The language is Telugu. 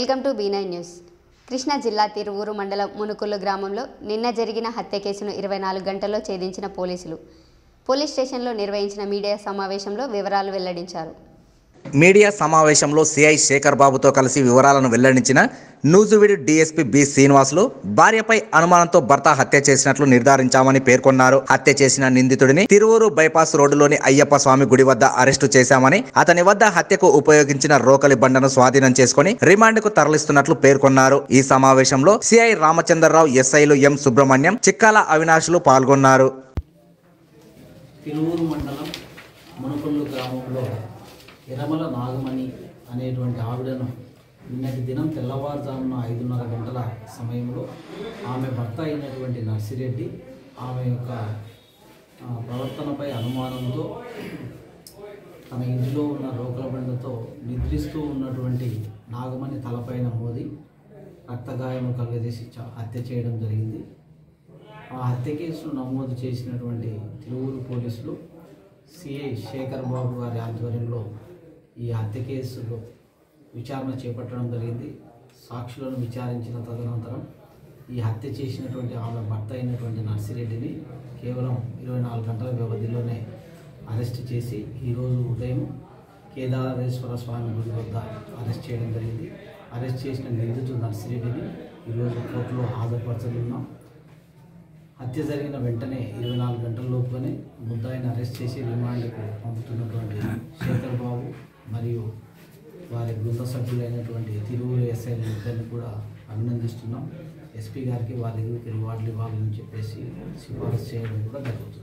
welcome to B nine news Krishna జిల్లా తిరువూరు మండలం మునుకుల్లు గ్రామంలో నిన్న జరిగిన హత్య కేసును ఇరవై నాలుగు గంటల్లో ఛేదించిన పోలీసులు పోలీస్ స్టేషన్లో నిర్వహించిన మీడియా సమావేశంలో వివరాలు వెల్లడించారు మీడియా సమావేశంలో సిఐ శేఖర్ బాబుతో కలిసి వివరాలను వెల్లడించిన నూజువిడి డీఎస్పీ బి శ్రీనివాసులు భార్యపై అనుమానంతో భర్త హత్య చేసినట్లు నిర్ధారించామని పేర్కొన్నారు హత్య చేసిన నిందితుడిని తిరువూరు బైపాస్ రోడ్డులోని అయ్యప్ప స్వామి గుడి వద్ద అరెస్టు చేశామని అతని వద్ద హత్యకు ఉపయోగించిన రోకలి బండను స్వాధీనం చేసుకుని రిమాండ్కు తరలిస్తున్నట్లు పేర్కొన్నారు ఈ సమావేశంలో సిఐ రామచంద్రరావు ఎస్ఐలు ఎం సుబ్రహ్మణ్యం చిక్కాల అవినాష్లు పాల్గొన్నారు తిరువూరు మండలం మునకొల్లు గ్రామంలో ఎరమల నాగమణి అనేటువంటి ఆవిడను నిన్నటి దినం తెల్లవారుజామున ఐదున్నర గంటల సమయంలో ఆమె భర్త అయినటువంటి నర్సిరెడ్డి ఆమె యొక్క ఆ, ప్రవర్తనపై అనుమానంతో తన ఇంటిలో ఉన్న రోకల బండతో నిద్రిస్తూ ఉన్నటువంటి నాగమణి తలపైన మోది రక్తగాయం కలుగజేసి చ- హత్య చేయడం జరిగింది ఆ హత్య కేసును నమోదు చేసినటువంటి తిరువూరు పోలీసులు సిఐ శేఖర్ బాబు గారి ఆధ్వర్యంలో ఈ హత్య కేసులో విచారణ చేపట్టడం జరిగింది సాక్షులను విచారించిన తదనంతరం ఈ హత్య చేసినటువంటి ఆమె భర్త అయినటువంటి నర్సిరెడ్డిని కేవలం ఇరవై నాలుగు గంటల వ్యవధిలోనే అరెస్ట్ చేసి ఈరోజు ఉదయం కేదారేశ్వర స్వామి గుడి వద్ద అరెస్ట్ చేయడం జరిగింది అరెస్ట్ చేసిన నిందితుడు నర్సిరెడ్డిని ఈరోజు కోర్టులో హాజరుపరచనున్నాం హత్య జరిగిన వెంటనే ఇరవై నాలుగు గంటల లోపుగానే ముద్దాయిని అరెస్ట్ చేసి రిమాండ్కు పంపుతున్నటువంటి శేఖర్ బాబు మరియు వారి బృంద సభ్యులైనటువంటి తిరువురు ఎస్ఐల ఇద్దరిని కూడా అభినందిస్తున్నాం ఎస్పీ గారికి వారి రివార్డులు ఇవ్వాలని చెప్పేసి సిఫారసు చేయడం కూడా జరుగుతుంది